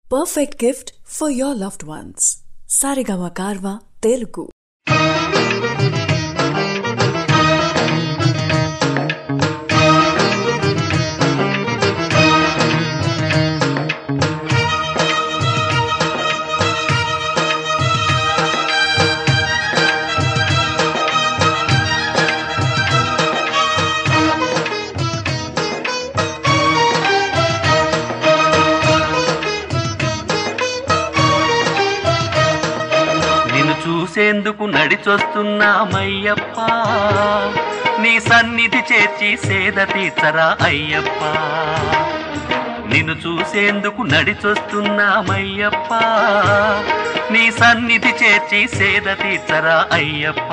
perfect gift for your loved ones. Sarigama Karva Telugu. నిన్ను చూసేందుకు నడిచొస్తున్నామయ్యప్ప నీ సన్నిధి చేర్చి సేద తీర్చరా అయ్యప్ప నిన్ను చూసేందుకు నడిచొస్తున్నామయ్యప్ప నీ సన్నిధి చేర్చి సేద తీర్చరా అయ్యప్ప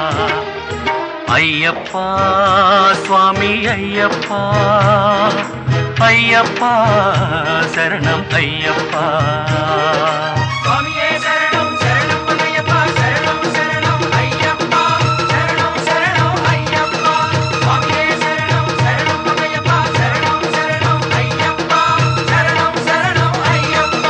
అయ్యప్ప స్వామి అయ్యప్ప అయ్యప్ప శరణం అయ్యప్ప స్వామియే శరణం శరణం అయ్యప్ప శరణం శరణం అయ్యప్ప శరణం శరణం అయ్యప్ప స్వామియే శరణం శరణం అయ్యప్ప శరణం శరణం అయ్యప్ప శరణం శరణం అయ్యప్ప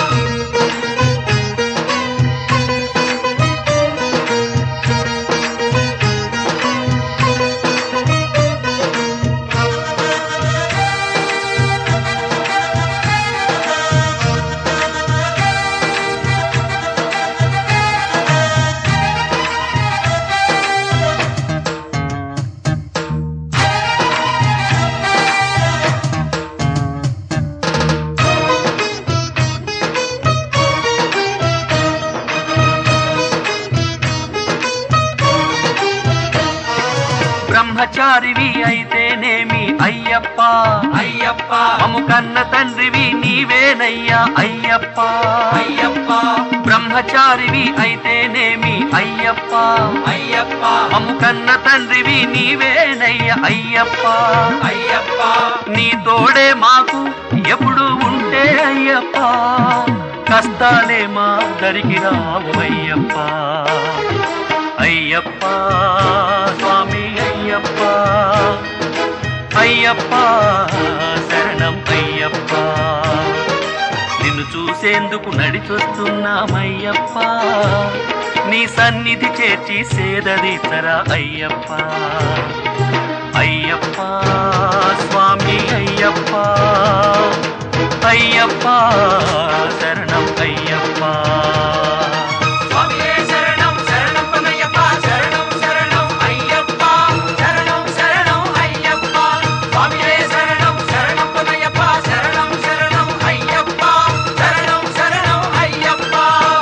బ్రహ్మచారివి అయితేనేమి అయ్యప్ప అయ్యప్ప మము కన్న తండ్రివి నీవేనయ్యా అయ్యప్ప అయ్యప్ప బ్రహ్మచారివి అయితేనేమి అయ్యప్ప అయ్యప్ప మము కన్న తండ్రివి నీవేనయ్యా అయ్యప్ప అయ్యప్ప నీ తోడే మాకు ఎప్పుడు ఉంటే అయ్యప్ప కష్టాలే మా దరికి రావు అయ్యప్ప అయ్యప్ప స్వామి అయ్యప్ప అయ్యప్ప శరణం అయ్యప్ప నిన్ను చూసేందుకు నడిచొస్తున్నామయ్యప్ప నీ సన్నిధి చేర్చి సేదదీతరా అయ్యప్ప అయ్యప్ప స్వామి అయ్యప్ప అయ్యప్ప శరణం అయ్యప్ప స్వామియే శరణం శరణం అయ్యప్ప శరణం శరణం అయ్యప్ప శరణం శరణం అయ్యప్ప స్వామియే శరణం శరణం అయ్యప్ప శరణం శరణం అయ్యప్ప శరణం శరణం అయ్యప్ప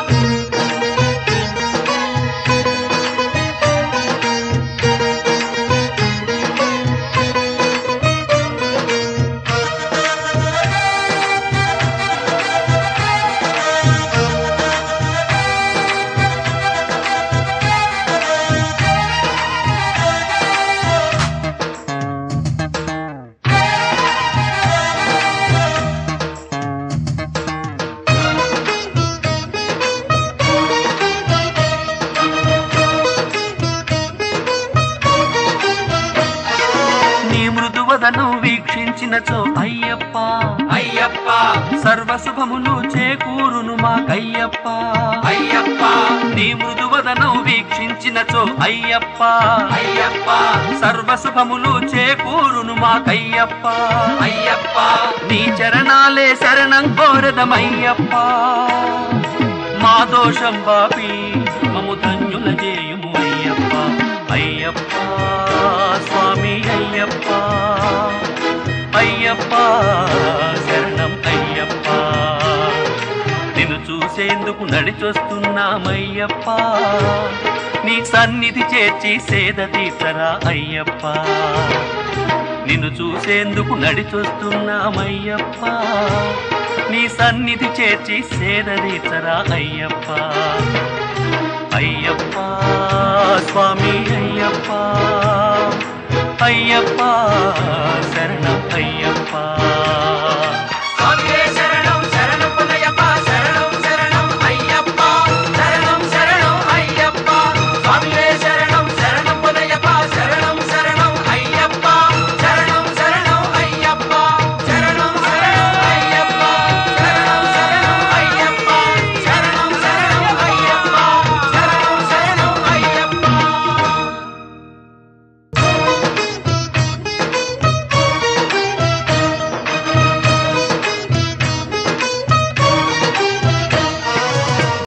నీ మృదువదను వీక్షించినచో అయ్యప్ప అయ్యప్ప సర్వశుభములు చేకూరును మాకయ్యప్ప అయ్యప్ప నీ మృదువదను వీక్షించినచో అయ్యప్ప అయ్యప్ప సర్వశుభములు చేకూరును మాకయ్యప్ప అయ్యప్ప నీ చరణాలే శరణం కోరదమయ్యప్ప మా దోషం బాపి మము ధన్యుల చేయుము అయ్యప్ప అయ్యప్ప స్వామి అయ్యప్ప అయ్యప్ప శరణం అయ్యప్ప నిన్ను చూసేందుకు నడిచొస్తున్నామయ్యప్ప నీ సన్నిధి చేర్చి సేద తీర్చరా అయ్యప్ప నిన్ను చూసేందుకు నడిచొస్తున్నామయ్యప్ప నీ సన్నిధి చేర్చి సేద తీర్చరా అయ్యప్ప అయ్యప్ప స్వామి అయ్యప్ప అయ్యప్ప శరణం అయ్యప్ప